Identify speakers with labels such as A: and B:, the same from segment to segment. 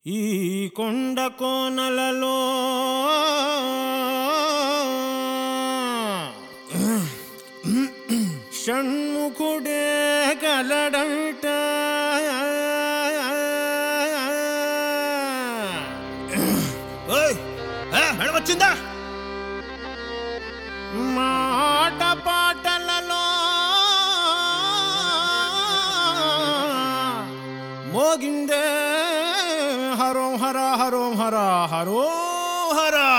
A: ఈ కొండ కోనలలో షణ్ముఖుడే గలడంట
B: ఓయ్ ఆ, మేడం వచ్చిందా
A: మాట పాటలలో మోగిందే హరోం హర హరోం హర హరో హరా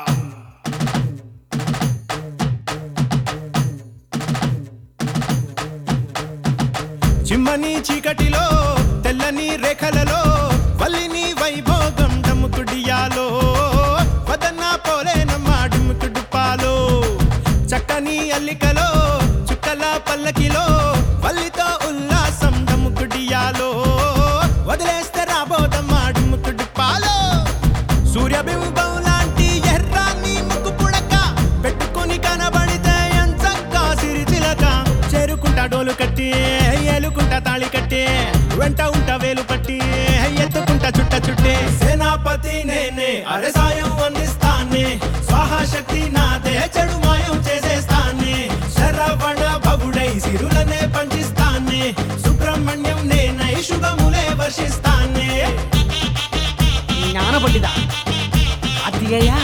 A: చిమ్మని చీకటిలో తెల్లని రేఖలలో వల్లిని వైభోగం డముకుడియాలో వదన్న పోలేనమ్మ డుముకుడు పాలో చక్కని అల్లికలో చుక్కల పల్లకిలో వల్లితో ఉల్లాసం డముకుడియాలో వదిలేస్తే రాబోదమ్మ డుముకుడు పాలో సూర్యబింబం లాంటి ఎర్రాన్ని ముక్కు పుడక పెట్టుకొని కనబడితే ఎంచక్కా సిరిచిలక చేరుకుంటా డోలు కట్టి ఏలుకుంటా తాళి కట్టి వెంట ఉంటా వేలు పట్టి ఎత్తుకుంటా చుట్ట చుట్టే సేనాపతి నేనే అరే సాయం అందిస్తానే స్వాహా శక్తి నాదే చెడు మాయం చేసేస్తానే శరవణ భగుడై సిరులనే పంచిస్తానే సుబ్రహ్మణ్యం నేనై శుభములే వర్షిస్తానే
C: ஞான பண்டிதா அத்திகையா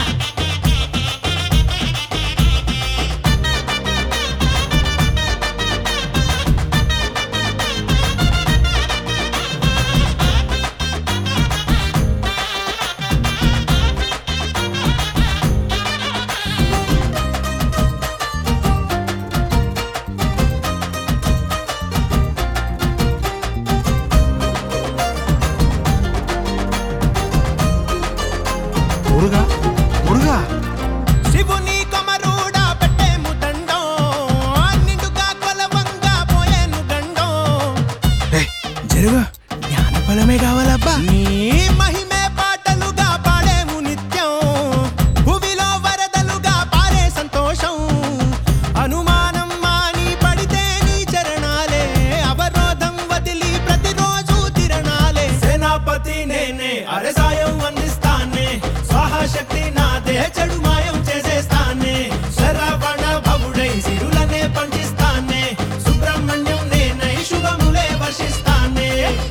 B: మురుగా మురుగా
A: శివుని కొమరూడా పెట్టేము దండం నిండుగా కొలవంగా పోయేను గండం
B: జరుగు జ్ఞానఫలమే కావాలబ్బా
A: నీ మహిమే పాటలుగా పాడేము నిత్యం భువిలో వరదలుగా పారే సంతోషం అనుమానం మాని పడితే నీ చరణాలే అవరోధం వదిలి ప్రతిరోజు తిరణాలే సేనాపతి నేనే అరే సాయం అందిస్తానే స్వాహశక్తి నాదే చెడు మాయం చేసేస్తానే శరవణ భవుడై సిరులనే పంచిస్తానే సుబ్రహ్మణ్యం నేనై శుభములే వర్షిస్తానే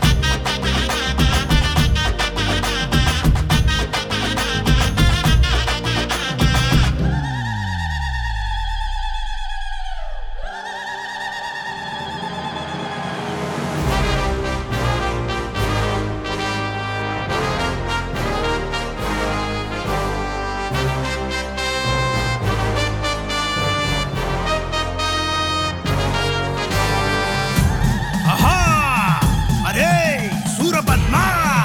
B: ఆహా అరే సూరపద్మ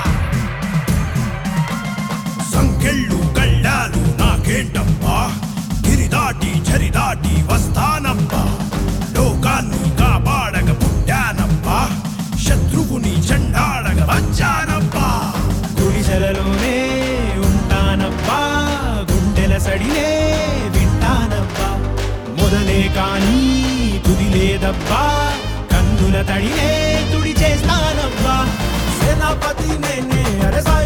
B: సంకెళ్ళు కళ్ళాలు నాకేంటప్పా గిరిదాటి చరిదాటి వస్తానప్పా లోకాన్ని కాపాడగ పుట్టానప్పా శత్రువుని చెండాడగ వచ్చానప్పా
A: గుడిసెలలోనే ఉంటానబ్బా గుండెల సడిలే వింటానబ్బా మొదలే కానీ తుది లేదబ్బా కన్నుల తడిలే తుడి చేస్తానబ్బా సేనాపతి నేనే అరసా